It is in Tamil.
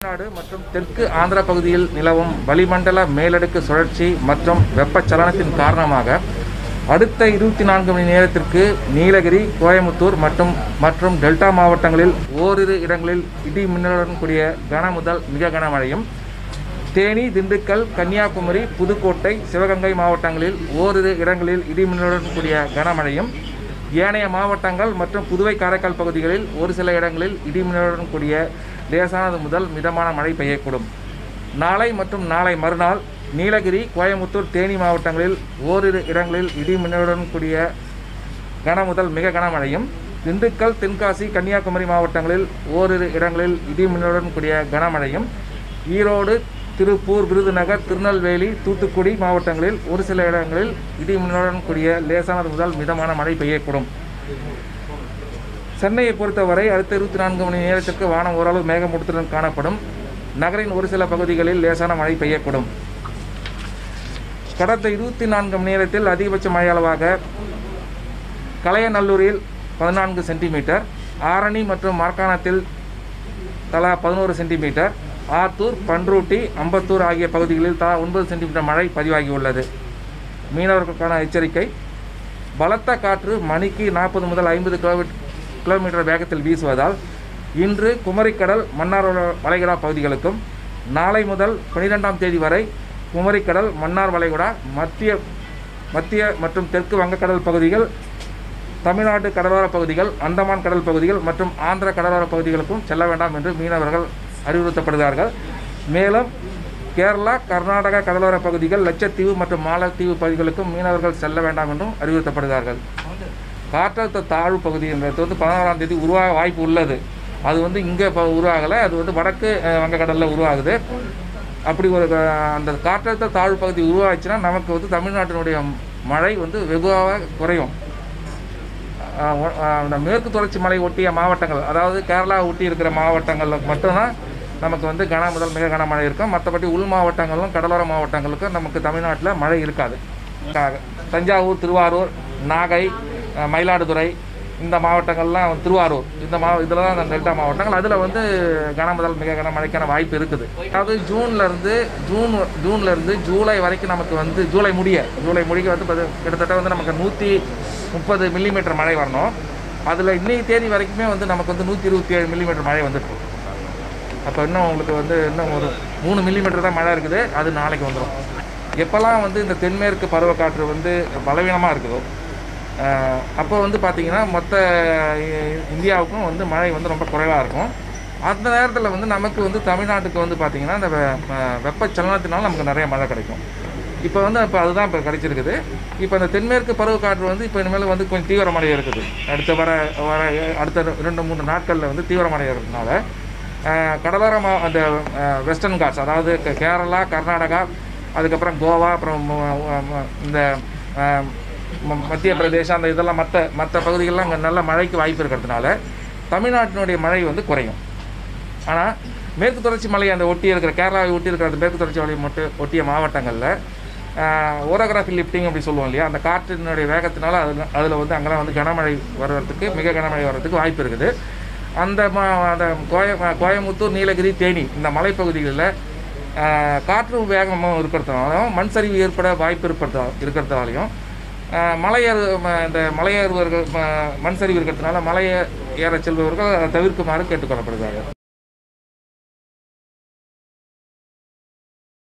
தமிழ்நாடு மற்றும் தெற்கு ஆந்திர பகுதியில் நிலவும் வளிமண்டல மேலடுக்கு சுழற்சி மற்றும் வெப்பச்சலனத்தின் காரணமாக அடுத்த இருபத்தி நான்கு மணி நேரத்திற்கு நீலகிரி கோயமுத்தூர் மற்றும் மற்றும் டெல்டா மாவட்டங்களில் ஓரிரு இடங்களில் இடி மின்னலுடன் கூடிய கன முதல் மிக கனமழையும் தேனி திண்டுக்கல் கன்னியாகுமரி புதுக்கோட்டை சிவகங்கை மாவட்டங்களில் ஓரிரு இடங்களில் இடிமின்னலுடன் கூடிய கனமழையும் ஏனைய மாவட்டங்கள் மற்றும் புதுவை காரைக்கால் பகுதிகளில் ஒரு சில இடங்களில் இடிமின்னலுடன் கூடிய லேசானது முதல் மிதமான மழை பெய்யக்கூடும் நாளை மற்றும் நாளை மறுநாள் நீலகிரி கோயமுத்தூர் தேனி மாவட்டங்களில் ஓரிரு இடங்களில் இடிமின்னலுடன் கூடிய கன முதல் மிக கனமழையும் திண்டுக்கல் தென்காசி கன்னியாகுமரி மாவட்டங்களில் ஓரிரு இடங்களில் இடிமின்னலுடன் கூடிய கனமழையும் ஈரோடு திருப்பூர் விருதுநகர் திருநெல்வேலி தூத்துக்குடி மாவட்டங்களில் ஒரு சில இடங்களில் இடிமின்னலுடன் கூடிய லேசானது முதல் மிதமான மழை பெய்யக்கூடும் சென்னையை பொறுத்தவரை அடுத்த இருபத்தி நான்கு மணி நேரத்திற்கு வானம் ஓரளவு மேகமூட்டத்துடன் காணப்படும் நகரின் ஒரு சில பகுதிகளில் லேசான மழை பெய்யக்கூடும் கடந்த இருபத்தி நான்கு மணி நேரத்தில் அதிகபட்ச மழை அளவாக கலையநல்லூரில் பதினான்கு சென்டிமீட்டர் ஆரணி மற்றும் மார்க்காணத்தில் தலா பதினோரு சென்டிமீட்டர் ஆத்தூர் பன்ருட்டி அம்பத்தூர் ஆகிய பகுதிகளில் தலா ஒன்பது சென்டிமீட்டர் மழை பதிவாகியுள்ளது மீனவர்களுக்கான எச்சரிக்கை பலத்த காற்று மணிக்கு நாற்பது முதல் ஐம்பது கிலோமீட்டர் கிலோமீட்டர் வேகத்தில் வீசுவதால் இன்று குமரிக்கடல் மன்னார் வள- வளைகுடா பகுதிகளுக்கும் நாளை முதல் பனிரெண்டாம் தேதி வரை குமரிக்கடல் மன்னார் வளைகுடா மத்திய மத்திய மற்றும் தெற்கு வங்கக்கடல் பகுதிகள் தமிழ்நாடு கடலோர பகுதிகள் அந்தமான் கடல் பகுதிகள் மற்றும் ஆந்திர கடலோர பகுதிகளுக்கும் செல்ல வேண்டாம் என்று மீனவர்கள் அறிவுறுத்தப்படுகிறார்கள் மேலும் கேரளா கர்நாடகா கடலோர பகுதிகள் லட்சத்தீவு மற்றும் மாலத்தீவு பகுதிகளுக்கும் மீனவர்கள் செல்ல வேண்டாம் என்றும் அறிவுறுத்தப்படுகிறார்கள் காற்றழுத்த தாழ்வு பகுதி என்றது வந்து பதினாறாம் தேதி உருவாக வாய்ப்பு உள்ளது அது வந்து இங்கே இப்போ உருவாகலை அது வந்து வடக்கு அஹ், வங்கக்கடலில் உருவாகுது அப்படி ஒரு அஹ், அந்த காற்றழுத்த தாழ்வு பகுதி உருவாச்சுன்னா நமக்கு வந்து தமிழ்நாட்டினுடைய மழை வந்து வெகுவாக குறையும் ஆஹ் ஒ- ஆஹ் இந்த மேற்கு தொடர்ச்சி மலை ஒட்டிய மாவட்டங்கள் அதாவது கேரளா ஒட்டி இருக்கிற மாவட்டங்களில் மட்டும்தான் நமக்கு வந்து கன முதல் மிக கனமழை இருக்கும் மற்றபடி உள் மாவட்டங்களும் கடலோர மாவட்டங்களுக்கும் நமக்கு தமிழ்நாட்டில் மழை இருக்காது க- தஞ்சாவூர் திருவாரூர் நாகை ஆஹ் மயிலாடுதுறை இந்த மாவட்டங்கள்லாம் திருவாரூர் இந்த மா இதில் தான் அந்த டெல்டா மாவட்டங்கள் அதில் வந்து கன முதல் மிக கனமழைக்கான வாய்ப்பு இருக்குது அதாவது ஜூன்லேருந்து ஜூன் ஜூன்லேருந்து ஜூலை வரைக்கும் நமக்கு வந்து ஜூலை முடிய ஜூலை முடிக்க வந்து பாத்து- கிட்டத்தட்ட வந்து நமக்கு நூற்றி முப்பது மில்லிமீட்டர் மழை வரணும் அதில் இன்னைக்கு தேதி வரைக்குமே வந்து நமக்கு வந்து நூற்றி இருபத்தி ஏழு மில்லிமீட்டர் மழை வந்துட்டு அப்போ இன்னும் உங்களுக்கு வந்து இன்னும் ஒரு மூணு மில்லிமீட்டர் தான் மழை இருக்குது அது நாளைக்கு வந்துடும் எப்போல்லாம் வந்து இந்த தென்மேற்கு பருவக்காற்று வந்து பலவீனமாக இருக்குதோ ஆஹ் அப்போ வந்து பார்த்திங்கன்னா மொத்த இ- இந்தியாவுக்கும் வந்து மழை வந்து ரொம்ப குறைவாக இருக்கும் அந்த நேரத்தில் வந்து நமக்கு வந்து தமிழ்நாட்டுக்கு வந்து பார்த்திங்கன்னா இந்த வெ- அஹ் வெப்பச்சலனத்தினால நமக்கு நிறைய மழை கிடைக்கும் இப்போ வந்து இப்போ அதுதான் இப்போ கிடைச்சிருக்குது இப்போ இந்த தென்மேற்கு பருவக்காற்று வந்து இப்போ இனிமேல் வந்து கொஞ்சம் தீவிரமடைய இருக்குது அடுத்த வர வர அடுத்த ரெண்டு மூணு நாட்களில் வந்து தீவிரமடைய இருக்கிறதுனால அஹ், கடலோர மா அந்த அஹ், வெஸ்டர்ன் காட்ஸ் அதாவது கே- கேரளா கர்நாடகா அதுக்கப்புறம் கோவா அப்புறம் ம- ம- இந்த அஹ், ம- மத்திய பிரதேசம் அந்த இதெல்லாம் மற்ற மற்ற பகுதிகளெலாம் அங்கே நல்ல மழைக்கு வாய்ப்பு இருக்கிறதுனால தமிழ்நாட்டினுடைய மழை வந்து குறையும் ஆனால் மேற்கு தொடர்ச்சி மலை அந்த ஒட்டி இருக்கிற கேரளாவை ஒட்டி இருக்கிற அந்த மேற்கு தொடர்ச்சி மலை மட்டும் ஒட்டிய மாவட்டங்களில் ஓரோகிராஃபி லிஃப்டிங் அப்படி சொல்லுவோம் இல்லையா அந்த காற்றினுடைய வேகத்தினால அதில் அதில் வந்து அங்கெல்லாம் வந்து கனமழை வர்றதுக்கு மிக கனமழை வர்றதுக்கு வாய்ப்பு இருக்குது அந்த மா அந்த கோய கோயமுத்தூர் நீலகிரி தேனி இந்த மலைப்பகுதிகளில் ஆஹ், காற்று வேகமும் இருக்கிறதுனாலும் மண் சரிவு ஏற்பட வாய்ப்பு இருக்கிறதா இருக்கிறதுனாலையும் ஆஹ், மலையேறு ம- இந்த மலையேறுவர்கள் ம- மண் சரிவு இருக்கிறதுனால மலையை ஏற செல்பவர்கள் அதை தவிர்க்குமாறு கேட்டுக்கொள்ளப்படுகிறார்கள்